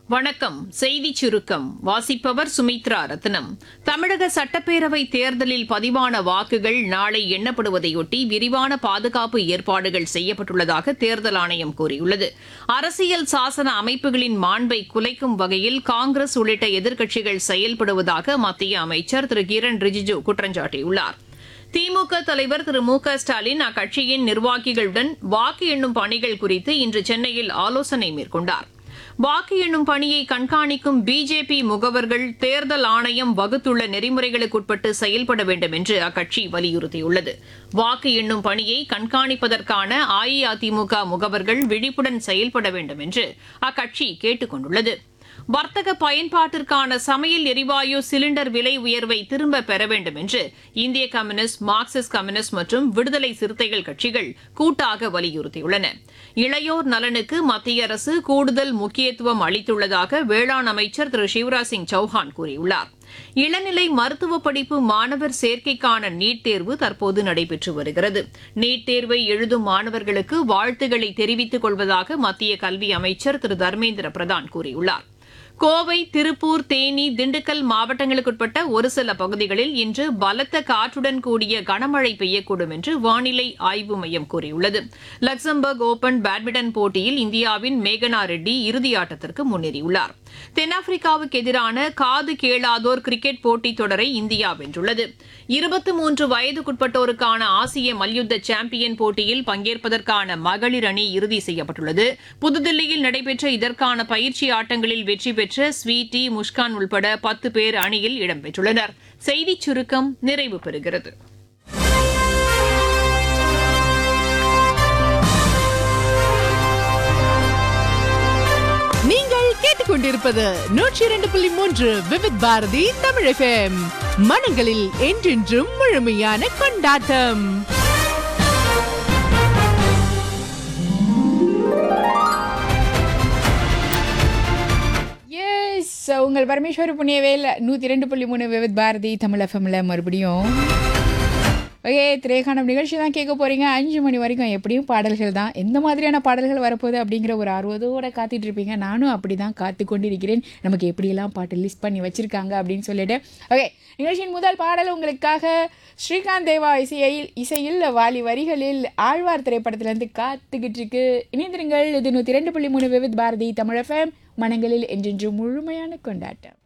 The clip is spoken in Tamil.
வணக்கம் செய்திச் சுருக்கம் வாசிப்பவர் சுமித்ரா ரத்னம் தமிழக சட்டப்பேரவை தேர்தலில் பதிவான வாக்குகள் நாளை எண்ணப்படுவதையொட்டி விரிவான பாதுகாப்பு ஏற்பாடுகள் செய்யப்பட்டுள்ளதாக தேர்தல் ஆணையம் கூறியுள்ளது அரசியல் சாசன அமைப்புகளின் மாண்பை குலைக்கும் வகையில் காங்கிரஸ் உள்ளிட்ட எதிர்க்கட்சிகள் செயல்படுவதாக மத்திய அமைச்சர் திரு கிரண் ரிஜிஜு குற்றம் சாட்டியுள்ளார் திமுக தலைவர் திரு மு க ஸ்டாலின் அக்கட்சியின் நிர்வாகிகளுடன் வாக்கு எண்ணும் பணிகள் குறித்து இன்று சென்னையில் ஆலோசனை மேற்கொண்டார் வாக்கு எண்ணும் பணியை கண்காணிக்கும் பிஜேபி முகவர்கள் தேர்தல் ஆணையம் வகுத்துள்ள நெறிமுறைகளுக்குட்பட்டு செயல்பட வேண்டும் என்று அக்கட்சி வலியுறுத்தியுள்ளது வாக்கு எண்ணும் பணியை கண்காணிப்பதற்கான அஇஅதிமுக முகவர்கள் விழிப்புடன் செயல்பட வேண்டும் என்று அக்கட்சி கேட்டுக் கொண்டுள்ளது வர்த்தக பயன்பாட்டிற்கான சமையல் எரிவாயு சிலிண்டர் விலை உயர்வை திரும்ப பெற வேண்டும் என்று இந்திய கம்யூனிஸ்ட் மார்க்சிஸ்ட் கம்யூனிஸ்ட் மற்றும் விடுதலை சிறுத்தைகள் கட்சிகள் கூட்டாக வலியுறுத்தியுள்ளன இளையோர் நலனுக்கு மத்திய அரசு கூடுதல் முக்கியத்துவம் அளித்துள்ளதாக வேளாண் அமைச்சர் திரு சிவராஜ் சிங் சௌஹான் கூறியுள்ளார் இளநிலை மருத்துவ படிப்பு மாணவர் சேர்க்கைக்கான நீட் தேர்வு தற்போது நடைபெற்று வருகிறது நீட் தேர்வை எழுதும் மாணவர்களுக்கு வாழ்த்துக்களை தெரிவித்துக் கொள்வதாக மத்திய கல்வி அமைச்சர் திரு தர்மேந்திர பிரதான் கூறியுள்ளார் கோவை திருப்பூர் தேனி திண்டுக்கல் மாவட்டங்களுக்குட்பட்ட ஒரு சில பகுதிகளில் இன்று பலத்த காற்றுடன் கூடிய கனமழை பெய்யக்கூடும் என்று வானிலை ஆய்வு மையம் கூறியுள்ளது லக்சம்பர்க் ஓபன் பேட்மிண்டன் போட்டியில் இந்தியாவின் மேகனா ரெட்டி இறுதியாட்டத்திற்கு முன்னேறியுள்ளார் தென்னாப்பிரிக்காவுக்கு எதிரான காது கேளாதோர் கிரிக்கெட் போட்டித் தொடரை இந்தியா வென்றுள்ளது இருபத்தி மூன்று வயதுக்குட்பட்டோருக்கான ஆசிய மல்யுத்த சாம்பியன் போட்டியில் பங்கேற்பதற்கான மகளிர் அணி இறுதி செய்யப்பட்டுள்ளது புதுதில்லியில் நடைபெற்ற இதற்கான பயிற்சி ஆட்டங்களில் வெற்றி பெற்ற ஸ்வீட்டி முஷ்கான் உள்பட பத்து பேர் அணியில் இடம்பெற்றுள்ளனர் செய்திச் சுருக்கம் நிறைவு பெறுகிறது நீங்கள் கேட்டுக்கொண்டிருப்பது நூற்றி இரண்டு புள்ளி மூன்று விவித் பாரதி தமிழ் எஃப்எம் மனங்களில் என்றென்றும் முழுமையான கொண்டாட்டம் எஸ் உங்கள் பரமேஸ்வரி புண்ணியவேல் நூற்றி ரெண்டு புள்ளி மூணு விவித் பாரதி தமிழ் எஃப்எம்ல மறுபடியும் ஓகே திரைக்கானம் நிகழ்ச்சி தான் கேட்க போகிறீங்க அஞ்சு மணி வரைக்கும் எப்படியும் பாடல்கள் தான் எந்த மாதிரியான பாடல்கள் வரப்போகுது அப்படிங்கிற ஒரு ஆர்வத்தோடு காத்துட்டு இருப்பீங்க நானும் அப்படி தான் காத்து கொண்டிருக்கிறேன் நமக்கு எப்படியெல்லாம் பாட்டு லிஸ்ட் பண்ணி வச்சுருக்காங்க அப்படின்னு சொல்லிட்டு ஓகே நிகழ்ச்சியின் முதல் பாடல் உங்களுக்காக ஸ்ரீகாந்த் தேவா இசையில் இசையில் வாலி வரிகளில் ஆழ்வார் திரைப்படத்திலேருந்து காத்துக்கிட்டு இருக்கு இணைந்திருங்கள் இது நூற்றி ரெண்டு புள்ளி மூணு விவித் பாரதி தமிழ் எஃப்எம் மனங்களில் என்றென்று முழுமையான கொண்டாட்டம்